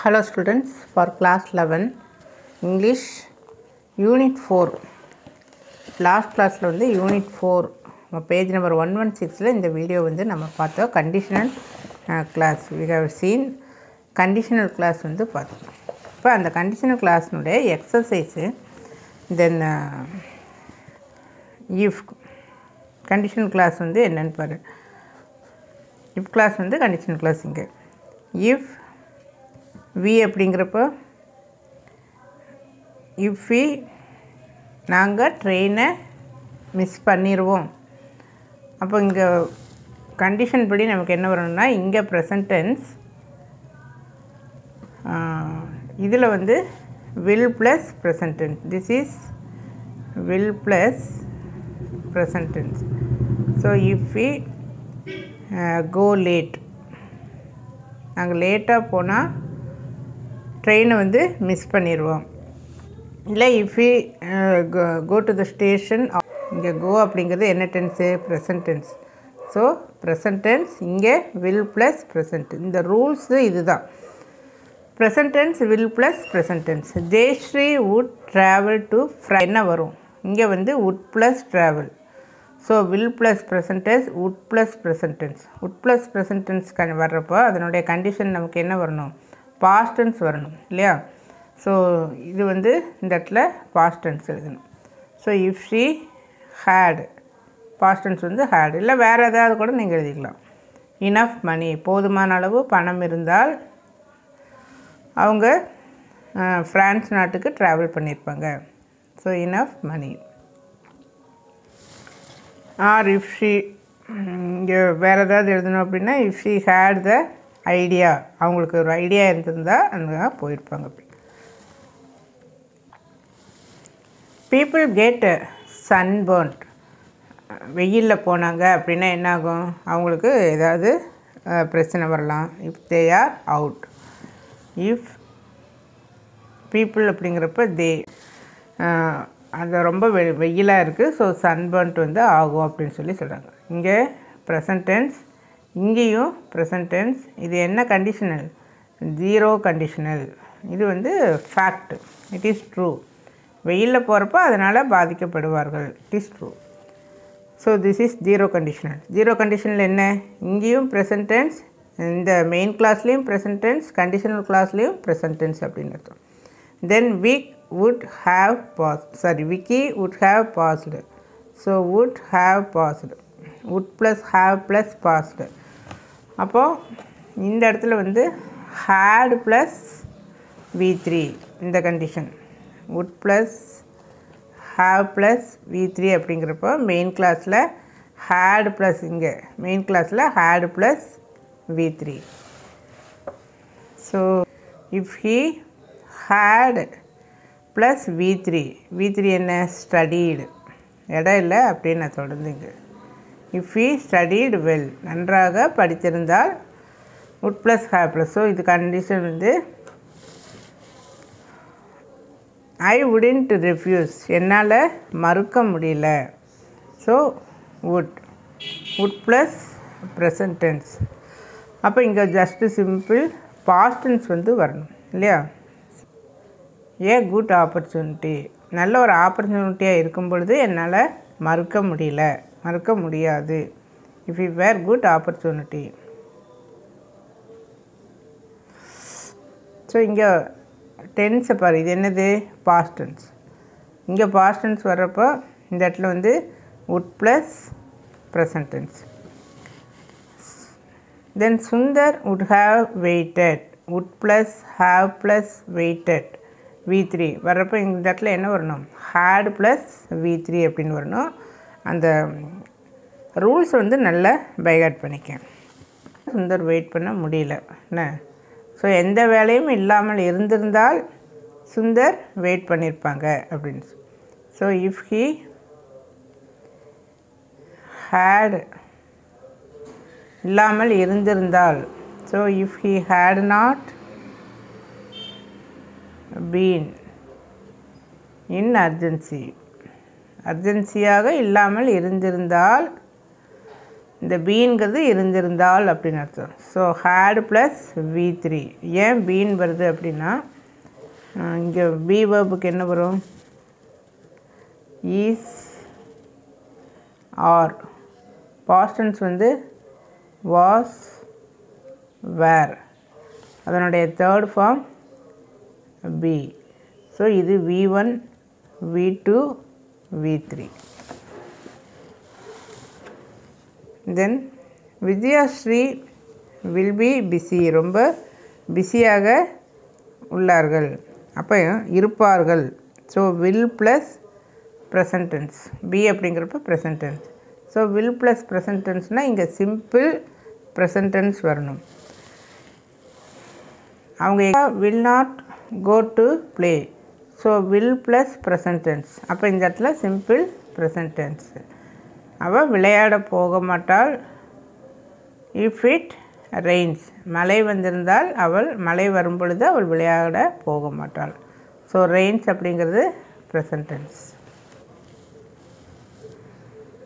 Hello students, for class 11 English Unit 4 last கிளாஸில் வந்து unit four page number one one சிக்ஸில் இந்த video வந்து நம்ம பார்த்தோம் conditional clause we have seen conditional clause வந்து பார்த்தோம் இப்போ அந்த கண்டிஷனல் கிளாஸ்னுடைய exercise then if conditional clause வந்து என்னன்னு பாரு இஃப் கிளாஸ் வந்து கண்டிஷனல் கிளாஸ் இங்கே இஃப் வி அப்படிங்கிறப்போ இஃப் வி நாங்கள் ட்ரெயினை மிஸ் பண்ணிடுவோம் அப்போ இங்கே கண்டிஷன் படி நமக்கு என்ன வரணும்னா இங்கே ப்ரெசன்டென்ஸ் இதில் வந்து will plus present tense this is will plus present tense so if we go late நாங்கள் லேட்டாக போனால் ட்ரெயினை வந்து மிஸ் பண்ணிடுவோம் இல்லை if you go to the station இங்கே கோ அப்படிங்கிறது என்ன tense present tense so present tense இங்கே வில் ப்ளஸ் ப்ரெசன்ட் இந்த ரூல்ஸு இதுதான் present tense will plus present tense Jayashree would travel to என்ன வரும் இங்கே வந்து would plus travel so will plus present tense would plus present tense would plus present tense க வர்றப்போ அதனுடைய கண்டிஷன் நமக்கு என்ன வரணும் பாஸ்டன்ஸ் வரணும் இல்லையா ஸோ இது வந்து இந்த இடத்துல பாஸ்டன்ஸ் எழுதணும் so if she had past tense வந்து ஹேட் இல்லை வேறு ஏதாவது கூட நீங்கள் எழுதிக்கலாம் இனஃப் மணி போதுமான அளவு பணம் இருந்தால் அவங்க ஃப்ரான்ஸ் நாட்டுக்கு ட்ராவல் பண்ணியிருப்பாங்க so enough money or if she இங்கே வேறு ஏதாவது எழுதணும் அப்படின்னா if she had the idea அவங்களுக்கு ஒரு ஐடியா இருந்திருந்தால் அங்கே போயிருப்பாங்க அப்படி பீப்புள் கெட் சன்பர்ன்ட் வெயிலில் போனாங்க அப்படின்னா என்னாகும் அவங்களுக்கு ஏதாவது பிரச்சனை வரலாம் if they are out if people அப்படிங்கிறப்ப தே அது ரொம்ப வெ வெயிலாக இருக்குது ஸோ சன்பர்ன்ட் வந்து ஆகும் அப்படின்னு சொல்லி சொல்கிறாங்க இங்கே ப்ரெசன்டென்ஸ் இங்கேயும் ப்ரெசன்டென்ஸ் இது என்ன கண்டிஷனல் ஜீரோ கண்டிஷனல் இது வந்து ஃபேக்ட் இட் இஸ் ட்ரூ வெயிலில் போகிறப்போ அதனால் பாதிக்கப்படுவார்கள் it is true so this is zero conditional zero கண்டிஷனில் என்ன இங்கேயும் ப்ரெசன்டென்ஸ் இந்த மெயின் கிளாஸ்லேயும் ப்ரெசன்டென்ஸ் கண்டிஷனல் கிளாஸ்லேயும் ப்ரெசன்டென்ஸ் அப்படின்னு அர்த்தம் then Vik would have pass sorry Vicky would have passed so would have passed would plus have plus passed அப்போது இந்த இடத்துல வந்து ஹேட் ப்ளஸ் வி த்ரீ இந்த condition would plus have plus V three அப்படிங்கிறப்போ main கிளாஸில் ஹேட் ப்ளஸ் இங்கே main கிளாஸில் had plus V three so if he had plus V three V three என்ன ஸ்டடீடு இடம் இல்லை அப்படின்னு நான் தொடர்ந்து இங்கே இஃப் ஹீ ஸ்டடீடு வெல் நன்றாக படித்திருந்தால் would plus have plus so இது கண்டிஷன் வந்து ஐ உடன்ட் ரிஃப்யூஸ் என்னால் மறுக்க முடியல so would would plus present tense அப்போ இங்கே ஜஸ்ட்டு சிம்பிள் பாஸ்டன்ஸ் வந்து வரணும் இல்லையா ஏ குட் ஆப்பர்ச்சுனிட்டி நல்ல ஒரு ஆப்பர்ச்சுனிட்டியாக இருக்கும் பொழுது என்னால் மறுக்க முடியல மறுக்க முடியாது if you were good opportunity so இங்கே டென்ஸை பாரு இது என்னது பாஸ்டன்ஸ் இங்கே பாஸ்டன்ஸ் வர்றப்போ இந்த இடத்துல வந்து would plus present tense then Sundar would have waited would plus have plus waited V three வர்றப்போ இந்த இடத்துல என்ன வரணும் ஹேட் ப்ளஸ் வி த்ரீ அப்படின்னு வரணும் அந்த ரூல்ஸ் வந்து நல்லா பைகாட் பண்ணிக்க சுந்தர் வெயிட் பண்ண முடியல என்ன ஸோ எந்த வேலையும் இல்லாமல் இருந்திருந்தால் சுந்தர் வெயிட் பண்ணியிருப்பாங்க அப்படின்னு ஸோ இஃப் ஹீ ஹேட் இல்லாமல் இருந்திருந்தால் so if he had not been in urgency அர்ஜென்சியாக இல்லாமல் இருந்திருந்தால் இந்த பீன்கிறது இருந்திருந்தால் அப்படின்னு அர்த்தம் so had plus V three ஏன் பீன் வருது அப்படின்னா இங்கே பி வேர்புக்கு என்ன வரும் ஈஸ் ஆர் பாஸ்டன்ஸ் வந்து வாஸ் வேர் அதனுடைய தேர்ட் ஃபார்ம் பி ஸோ இது V one V two V three then Vidyashree will be busy ரொம்ப பிஸியாக உள்ளார்கள் அப்போ இருப்பார்கள் so will plus present tense be அப்படிங்கிறப்ப ப்ரெசன்டென்ஸ் ஸோ வில் ப்ளஸ் ப்ரெசன்டென்ஸ்னால் இங்கே சிம்பிள் ப்ரெசன்டென்ஸ் வரணும் அவங்க will not go to play so will plus present tense அப்போ இந்த இடத்துல சிம்பிள் ப்ரெசன்டென்ஸ் அவள் விளையாட போக மாட்டாள் இஃப் இட் ரெயின்ஸ் மழை வந்திருந்தால் அவள் மழை வரும் பொழுது அவள் விளையாட போக மாட்டாள் ஸோ ரெயின்ஸ் அப்படிங்கிறது ப்ரெசன்டென்ஸ்